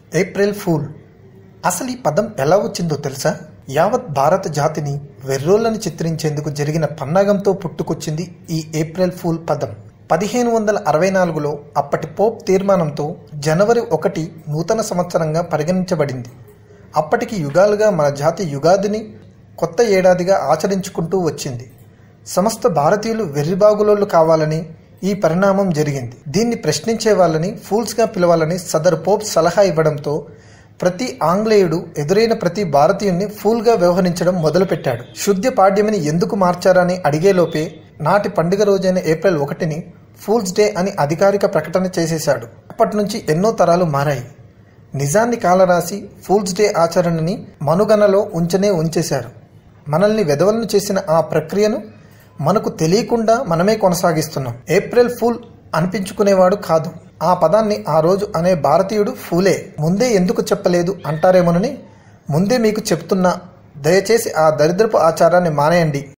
April fool అసలు ఈ పదం ఎలా వచ్చిందో తెలుసా యావత్ భారత జాతిని వెర్రోళ్ళని చిత్రించేందుకు జరిగిన పన్నాగంతో పుట్టుకొచ్చింది ఈ ఏప్రిల్ ఫూల్ పదం పదిహేను వందల అరవై నాలుగులో అప్పటి పోప్ తీర్మానంతో జనవరి ఒకటి నూతన సంవత్సరంగా పరిగణించబడింది అప్పటికి యుగాలుగా మన జాతి యుగాదిని కొత్త ఏడాదిగా ఆచరించుకుంటూ వచ్చింది సమస్త భారతీయులు వెర్రిబాగులోళ్ళు కావాలని ఈ పరిణామం జరిగింది దీన్ని ప్రశ్నించే వాళ్ళని ఫూల్స్గా పిలవాలని సదరు పోప్ సలహా ఇవ్వడంతో ప్రతి ఆంగ్లేయుడు ఎదురైన ప్రతి భారతీయుణ్ణి ఫూల్గా వ్యవహరించడం మొదలుపెట్టాడు శుద్ధ పాడ్యమని ఎందుకు మార్చారని అడిగేలోపే నాటి పండుగ రోజైన ఏప్రిల్ ఒకటిని ఫూల్స్ డే అని అధికారిక ప్రకటన చేసేశాడు అప్పటి నుంచి ఎన్నో తరాలు మారాయి నిజాన్ని కాలరాసి ఫూల్స్ డే ఆచరణని మనుగణలో ఉంచనే ఉంచేశారు మనల్ని వెధవలను చేసిన ఆ ప్రక్రియను మనకు తెలియకుండా మనమే కొనసాగిస్తున్నాం ఏప్రిల్ ఫూల్ అనిపించుకునేవాడు కాదు ఆ పదాన్ని ఆ రోజు అనే భారతీయుడు ఫూలే ముందే ఎందుకు చెప్పలేదు అంటారేమోనని ముందే మీకు చెప్తున్నా దయచేసి ఆ దరిద్రపు ఆచారాన్ని మానేయండి